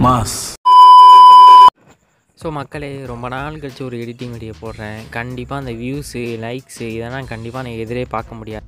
mass so மக்களே ரொம்ப நாள் கழிச்சு ஒரு எடிட்டிங் வீடியோ போடுறேன் கண்டிப்பாக அந்த வியூஸு லைக்ஸு இதெல்லாம் கண்டிப்பாக நான் எதிரே பார்க்க முடியாது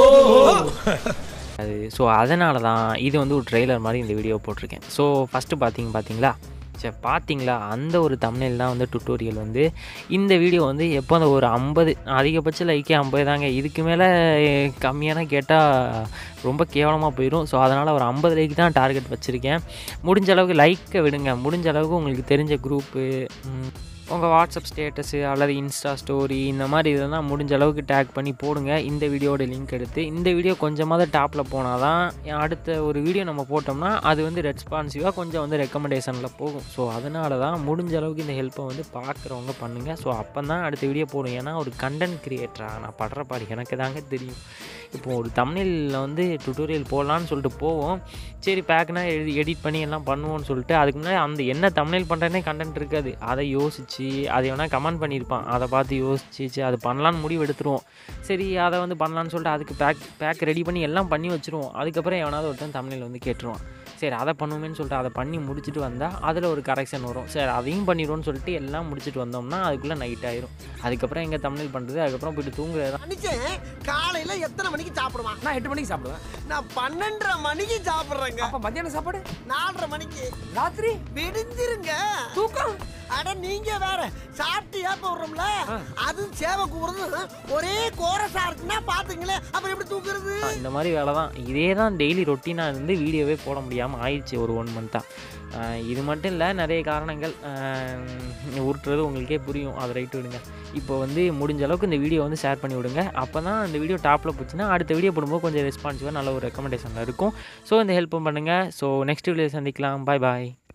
அது ஸோ அதனால தான் இது வந்து ஒரு ட்ரெய்லர் மாதிரி இந்த வீடியோ போட்டிருக்கேன் ஸோ ஃபஸ்ட்டு பார்த்தீங்க பார்த்தீங்களா சரி பார்த்தீங்களா அந்த ஒரு தமிழில் தான் வந்து டுட்டோரியல் வந்து இந்த வீடியோ வந்து எப்போ அந்த ஒரு ஐம்பது அதிகபட்ச லைக்கே ஐம்பது தாங்க இதுக்கு மேலே கம்மியான கேட்டால் ரொம்ப கேவலமாக போயிடும் ஸோ அதனால் ஒரு ஐம்பது லைக் தான் டார்கெட் வச்சுருக்கேன் முடிஞ்ச அளவுக்கு லைக்கை விடுங்க முடிஞ்ச அளவுக்கு உங்களுக்கு தெரிஞ்ச குரூப்பு உங்கள் வாட்ஸ்அப் ஸ்டேட்டஸு அல்லது இன்ஸ்டா ஸ்டோரி இந்த மாதிரி இதெல்லாம் முடிஞ்ச அளவுக்கு டேக் பண்ணி போடுங்க இந்த வீடியோட லிங்க் எடுத்து இந்த வீடியோ கொஞ்சமாவது டாப்பில் போனால் தான் அடுத்த ஒரு வீடியோ நம்ம போட்டோம்னா அது வந்து ரெஸ்பான்சிவாக கொஞ்சம் வந்து ரெக்கமெண்டேஷனில் போகும் ஸோ அதனால தான் முடிஞ்ச அளவுக்கு இந்த ஹெல்ப்பை வந்து பார்க்குறவங்க பண்ணுங்கள் ஸோ அப்போ தான் அடுத்த வீடியோ போடும் ஏன்னா ஒரு கண்டென்ட் கிரியேட்டராக நான் படுற பாடு எனக்கு தாங்க தெரியும் இப்போ ஒரு தமிழில் வந்து டுட்டோரியல் போடலான்னு சொல்லிட்டு போவோம் சரி பேக்னா எழுதி எடிட் பண்ணி எல்லாம் பண்ணுவோம்னு சொல்லிட்டு அதுக்கு முன்னாடி அந்த என்ன தமிழில் பண்ணுறேனே கண்டென்ட் இருக்காது அதை யோசித்து அதை வேணால் கமெண்ட் பண்ணியிருப்பான் அதை பார்த்து யோசிச்சு சரி அது பண்ணலான்னு முடிவு எடுத்துருவோம் சரி அதை வந்து பண்ணலான்னு சொல்லிட்டு அதுக்கு பேக் பேக் ரெடி பண்ணி எல்லாம் பண்ணி வச்சுருவோம் அதுக்கப்புறம் எவனாவது ஒருத்தன் தமிழில் வந்து கேட்டுருவான் சரி அதை பண்ணுவோமேன்னு சொல்லிட்டு அதை பண்ணி முடிச்சுட்டு வந்தால் அதில் ஒரு கரெக்ஷன் வரும் சரி அதையும் பண்ணிடுவோம்னு சொல்லிட்டு எல்லாம் முடிச்சுட்டு வந்தோம்னா அதுக்குள்ளே நைட் ஆயிரும் அதுக்கப்புறம் எங்கே தமிழ் பண்ணுறது அதுக்கப்புறம் போயிட்டு தூங்குறது தான் மனுஷன் காலையில எத்தனை மணிக்கு சாப்பிடுவான் நான் எட்டு மணிக்கு சாப்பிடுவேன் நான் பன்னெண்டரை மணிக்கு சாப்பிடுறேங்க அப்ப மத்தியான சாப்பாடு நாலரை மணிக்கு ராத்திரி விடிஞ்சிருங்க தூக்கம் அட நீங்க வேற சாப்பிட்டு ஏப்ப விடுறோம்ல அது சேவை கூறுறது ஒரே கோரசா இருக்குன்னா பாத்துங்களேன் அப்புறம் எப்படி தூக்குறது ஆ, இந்த மாதிரி வேலை தான் இதே தான் டெய்லி ரொட்டீனாக இருந்து வீடியோவே போட முடியாமல் ஆயிடுச்சு ஒரு ஒன் மந்த்தாக இது மட்டும் இல்லை நிறைய காரணங்கள் ஆஹ் உருட்டுறது உங்களுக்கே புரியும் அதை ரைட்டு விடுங்க இப்போ வந்து முடிஞ்ச அளவுக்கு இந்த வீடியோ வந்து ஷேர் பண்ணி விடுங்க அப்போ தான் இந்த வீடியோ டாப்பில் போச்சுன்னா அடுத்த வீடியோ போடும்போது கொஞ்சம் ரெஸ்பான்சிவாக நல்ல ஒரு ரெக்கமெண்டேஷனில் இருக்கும் ஸோ இந்த ஹெல்ப்பும் பண்ணுங்கள் ஸோ நெக்ஸ்ட் வீடியோ சந்திக்கலாம் பாய் பாய்